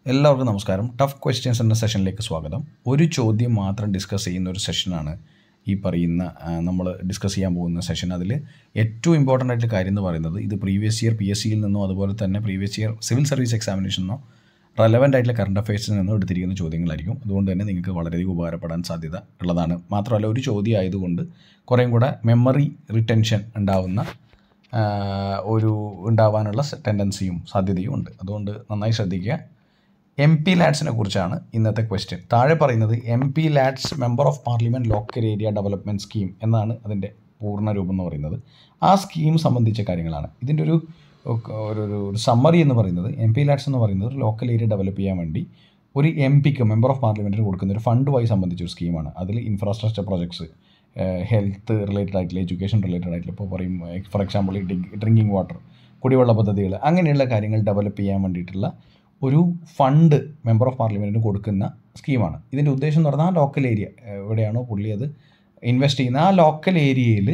എല്ലാവർക്കും നമസ്കാരം tough questions എന്ന സെഷനിലേക്ക് സ്വാഗതം ഒരു ചോദ്യം മാത്രം ഡിസ്കസ് ചെയ്യുന്ന ഒരു സെഷനാണ് ഈ പറയുന്ന നമ്മൾ ഡിസ്കസ് ചെയ്യാൻ പോകുന്ന സെഷൻ അതിൽ ഏറ്റവും ഇമ്പോർട്ടൻ്റ് ആയിട്ടുള്ള കാര്യം എന്ന് പറയുന്നത് ഇത് പ്രീവിയസ് ഇയർ പി എസ് സിയിൽ നിന്നോ അതുപോലെ തന്നെ പ്രീവിയസ് ഇയർ സിവിൽ സർവീസ് എക്സാമിനേഷനിൽ നിന്നോ റെലവൻ്റ് ആയിട്ടുള്ള കറണ്ട് അഫയേഴ്സിൽ നിന്നും എടുത്തിരിക്കുന്ന ചോദ്യങ്ങളായിരിക്കും അതുകൊണ്ട് തന്നെ നിങ്ങൾക്ക് വളരെയധികം ഉപകാരപ്പെടാൻ സാധ്യത ഉള്ളതാണ് മാത്രമല്ല ഒരു ചോദ്യം ആയതുകൊണ്ട് കുറേയും കൂടെ മെമ്മറി റിറ്റൻഷൻ ഉണ്ടാവുന്ന ആ, ഒരു ഉണ്ടാവാനുള്ള ടെൻഡൻസിയും സാധ്യതയും ഉണ്ട് അതുകൊണ്ട് നന്നായി ശ്രദ്ധിക്കുക എം പി ലാഡ്സിനെ കുറിച്ചാണ് ഇന്നത്തെ ക്വസ്റ്റ്യൻ താഴെ പറയുന്നത് M P LADS member of parliament local area development scheme എന്നാണ് അതിൻ്റെ പൂർണ്ണ രൂപം എന്ന് പറയുന്നത് ആ സ്കീം സംബന്ധിച്ച കാര്യങ്ങളാണ് ഇതിൻ്റെ ഒരു ഒരു ഒരു- ഒരു സമ്മറി എന്ന് പറയുന്നത് എം പി ലാഡ്സ് എന്ന് പറയുന്നത് ഒരു ലോക്കൽ ഏരിയ ഡെവലപ്പ് ചെയ്യാൻ വേണ്ടി ഒരു എം പിക്ക് മെമ്പർ ഓഫ് പാർലമെൻറ്റിന് കൊടുക്കുന്ന ഒരു ഫണ്ടുമായി സംബന്ധിച്ച ഒരു സ്കീമാണ് അതിൽ ഇൻഫ്രാസ്ട്രക്ചർ പ്രോജക്ട്സ് ഹെൽത്ത് റിലേറ്റഡ് ആയിട്ടുള്ള എഡ്യൂക്കേഷൻ റിലേറ്റഡ് ആയിട്ടുള്ള ഇപ്പോൾ പറയും ഫോർ എക്സാമ്പിൾ ഈ ഡ്രിങ്കിങ് വാട്ടർ കുടിവെള്ള പദ്ധതികൾ അങ്ങനെയുള്ള കാര്യങ്ങൾ ഡെവലപ്പ് ചെയ്യാൻ വേണ്ടിയിട്ടുള്ള ഒരു ഫണ്ട് മെമ്പർ ഓഫ് പാർലമെൻറ്റിന് കൊടുക്കുന്ന സ്കീമാണ് ഇതിൻ്റെ ഉദ്ദേശം എന്ന് പറഞ്ഞാൽ ആ ലോക്കൽ ഏരിയ എവിടെയാണോ പുള്ളി അത് ഇൻവെസ്റ്റ് ചെയ്യുന്ന ആ ലോക്കൽ ഏരിയയിൽ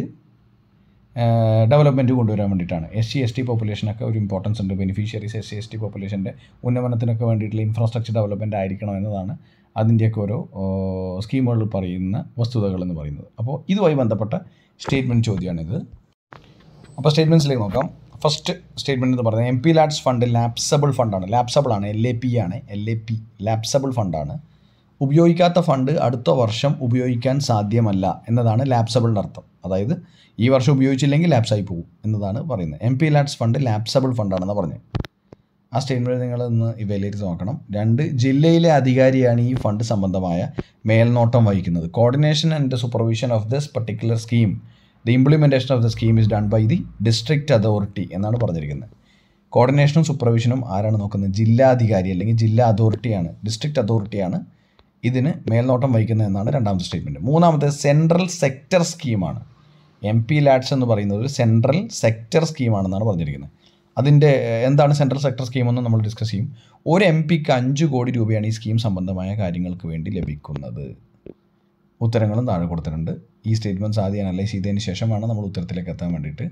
ഡെവലപ്മെൻറ്റ് കൊണ്ടുവരാൻ വേണ്ടിയിട്ടാണ് എസ് സി എസ് ടി പോപ്പുലേഷനൊക്കെ ഒരു ഇമ്പോർട്ടൻസ് ഉണ്ട് beneficiaries S C S T പോപ്പുലേഷൻ്റെ ഉന്നമനത്തിനൊക്കെ വേണ്ടിയിട്ടുള്ള ഇൻഫ്രാസ്ട്രക്ചർ ഡെവലപ്മെൻറ്റ് ആയിരിക്കണം എന്നതാണ് അതിൻ്റെയൊക്കെ ഓരോ സ്കീമുകളിൽ പറയുന്ന വസ്തുതകൾ എന്ന് പറയുന്നത് അപ്പോൾ ഇതുമായി ബന്ധപ്പെട്ട സ്റ്റേറ്റ്മെൻറ്റ് ചോദ്യമാണിത് അപ്പോൾ സ്റ്റേറ്റ്മെൻറ്റ്സിലേക്ക് നോക്കാം ഫസ്റ്റ് സ്റ്റേറ്റ്മെൻറ്റ് എന്ന് പറയുന്നത് M P LADS fund lapsable ഫണ്ടാണ് ലാപ്സബിൾ ആണ് എൽ എ പി ആണ് എൽ എ പി ലാപ്സബിൾ ഫണ്ടാണ് ഉപയോഗിക്കാത്ത ഫണ്ട് അടുത്ത വർഷം ഉപയോഗിക്കാൻ സാധ്യമല്ല എന്നതാണ് ലാപ്സബിളിൻ്റെ അർത്ഥം അതായത് ഈ വർഷം ഉപയോഗിച്ചില്ലെങ്കിൽ ലാപ്സായി പോകും എന്നതാണ് പറയുന്നത് M P LADS fund lapsable ഫണ്ടാണെന്ന് പറഞ്ഞത് ആ സ്റ്റേറ്റ്മെൻറ്റ് നിങ്ങൾ ഒന്ന് ഇവാലുവേറ്റ് നോക്കണം രണ്ട് ജില്ലയിലെ അധികാരിയാണ് ഈ ഫണ്ട് സംബന്ധമായ മേൽനോട്ടം വഹിക്കുന്നത് coordination and supervision of this particular scheme the implementation of the scheme is done by the district authority എന്നാണ് പറഞ്ഞിരിക്കുന്നത് കോർഡിനേഷനും സൂപ്പർവിഷനും ആരാണ് നോക്കുന്നത് ജില്ലാധികാരി അല്ലെങ്കിൽ ജില്ലാ അതോറിറ്റിയാണ് ഡിസ്ട്രിക്റ്റ് അതോറിറ്റിയാണ് ഇതിന് മേൽനോട്ടം വഹിക്കുന്നത് എന്നാണ് രണ്ടാമത്തെ സ്റ്റേറ്റ്മെൻറ്റ് മൂന്നാമത്തെ സെൻട്രൽ സെക്ടർ സ്കീമാണ് എം പി ലാഡ്സ് എന്ന് പറയുന്നത് ഒരു സെൻട്രൽ സെക്ടർ സ്കീമാണെന്നാണ് പറഞ്ഞിരിക്കുന്നത് അതിൻ്റെ ഏഹ്, എന്താണ് സെൻട്രൽ സെക്ടർ സ്കീം എന്ന് നമ്മൾ ഡിസ്കസ് ചെയ്യും ഒരു എം പിക്ക് അഞ്ച് കോടി രൂപയാണ് ഈ സ്കീം സംബന്ധമായ കാര്യങ്ങൾക്ക് വേണ്ടി ലഭിക്കുന്നത് ഉത്തരങ്ങളും താഴെ കൊടുത്തിട്ടുണ്ട് ഈ സ്റ്റേറ്റ്മെൻറ്റ്സ് ആദ്യം അനലൈസ് ചെയ്തതിന് ശേഷമാണ് നമ്മൾ ഉത്തരത്തിലേക്ക് എത്താൻ വേണ്ടിയിട്ട്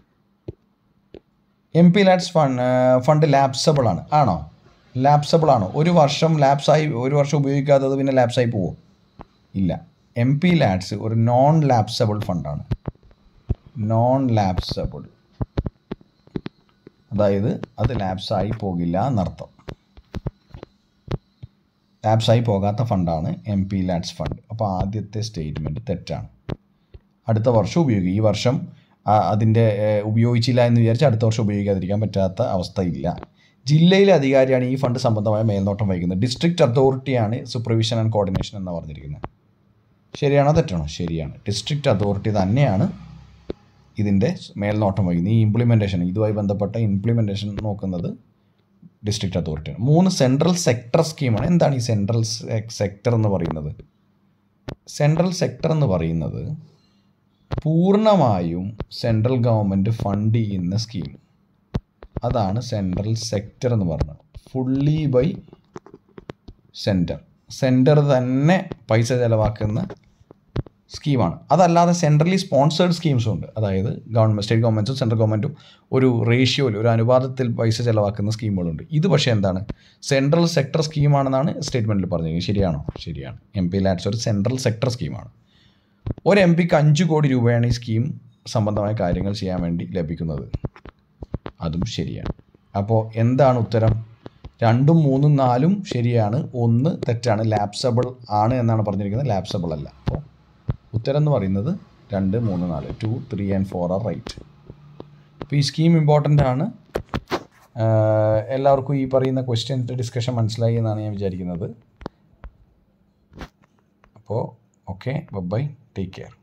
M P LADS fund fund lapsable ആണ് ആണോ ലാപ്സബിൾ ആണോ ഒരു വർഷം ലാപ്സായി ഒരു വർഷം ഉപയോഗിക്കാത്തത് പിന്നെ ലാപ്സായി പോവോ ഇല്ല എം പി ലാഡ്സ് ഒരു നോൺ ലാപ്സബിൾ ഫണ്ടാണ് നോൺ ലാപ്സബിൾ അതായത് അത് ലാപ്സായി പോകില്ല എന്നർത്ഥം ലാപ്സായി പോകാത്ത ഫണ്ടാണ് എം പി ലാഡ്സ് ഫണ്ട് അപ്പോൾ ആദ്യത്തെ സ്റ്റേറ്റ്മെൻറ്റ് തെറ്റാണ് അടുത്ത വർഷം ഉപയോഗിക്കും ഈ വർഷം ആ, അതിൻ്റെ ഏഹ്, ഉപയോഗിച്ചില്ല എന്ന് വിചാരിച്ച് അടുത്ത വർഷം ഉപയോഗിക്കാതിരിക്കാൻ പറ്റാത്ത അവസ്ഥയില്ല ജില്ലയിലെ അധികാരിയാണ് ഈ ഫണ്ട് സംബന്ധമായ മേൽനോട്ടം വഹിക്കുന്നത് ഡിസ്ട്രിക്റ്റ് അതോറിറ്റിയാണ് സൂപ്പർവിഷൻ ആൻഡ് കോർഡിനേഷൻ എന്ന് പറഞ്ഞിരിക്കുന്നത് ശരിയാണോ തെറ്റാണോ ശരിയാണ് ഡിസ്ട്രിക്റ്റ് അതോറിറ്റി തന്നെയാണ് ഇതിൻ്റെ മേൽനോട്ടം വഹിക്കുന്നത് ഈ ഇംപ്ലിമെൻറ്റേഷൻ ഇതുമായി ബന്ധപ്പെട്ട ഇംപ്ലിമെൻറ്റേഷൻ നോക്കുന്നത് ഡിസ്ട്രിക്റ്റ് അതോറിറ്റിയാണ് മൂന്ന് സെൻട്രൽ സെക്ടർ സ്കീമാണ് എന്താണ് ഈ സെൻട്രൽ സെക്ടർ എന്ന് പറയുന്നത് സെൻട്രൽ സെക്ടർ എന്ന് പറയുന്നത് പൂർണ്ണമായും സെൻട്രൽ ഗവൺമെൻറ് ഫണ്ട് ചെയ്യുന്ന സ്കീം അതാണ് സെൻട്രൽ സെക്ടർ എന്ന് പറയുന്നത് ഫുള്ളി ബൈ സെൻറ്റർ സെൻറ്റർ തന്നെ പൈസ ചിലവാക്കുന്ന സ്കീമാണ് അതല്ലാതെ സെൻട്രലി സ്പോൺസേഡ് സ്കീംസും ഉണ്ട് അതായത് ഗവൺമെൻറ് സ്റ്റേറ്റ് ഗവൺമെൻറ്റും സെൻട്രൽ ഗവൺമെൻറ്റും ഒരു റേഷ്യോയിൽ ഒരു അനുപാതത്തിൽ പൈസ ചിലവാക്കുന്ന സ്കീമുകളുണ്ട് ഇത് പക്ഷേ എന്താണ് സെൻട്രൽ സെക്ടർ സ്കീമാണെന്നാണ് സ്റ്റേറ്റ്മെൻറ്റിൽ പറഞ്ഞത് ശരിയാണോ ശരിയാണ് എം പി ലാഡ്സ് ഒരു സെൻട്രൽ സെക്ടർ സ്കീമാണ് ഒരു എം പിക്ക് അഞ്ച് കോടി രൂപയാണ് ഈ സ്കീം സംബന്ധമായ കാര്യങ്ങൾ ചെയ്യാൻ വേണ്ടി ലഭിക്കുന്നത് അതും ശരിയാണ് അപ്പോൾ എന്താണ് ഉത്തരം രണ്ടും മൂന്നും നാലും ശരിയാണ് ഒന്ന് തെറ്റാണ് ലാപ്സബിൾ ആണ് എന്നാണ് പറഞ്ഞിരിക്കുന്നത് ലാപ്സബിൾ അല്ല അപ്പോൾ ഉത്തരം എന്ന് പറയുന്നത് രണ്ട് മൂന്ന് നാല് two three and four are right അപ്പോൾ ഈ സ്കീം ഇമ്പോർട്ടൻ്റ് ആണ് ആഹ് എല്ലാവർക്കും ഈ പറയുന്ന ക്വസ്റ്റ്യൻ്റെ ഡിസ്കഷൻ മനസ്സിലായി എന്നാണ് ഞാൻ വിചാരിക്കുന്നത് അപ്പോൾ ഓക്കെ ബൈ ടേക്ക് കെയർ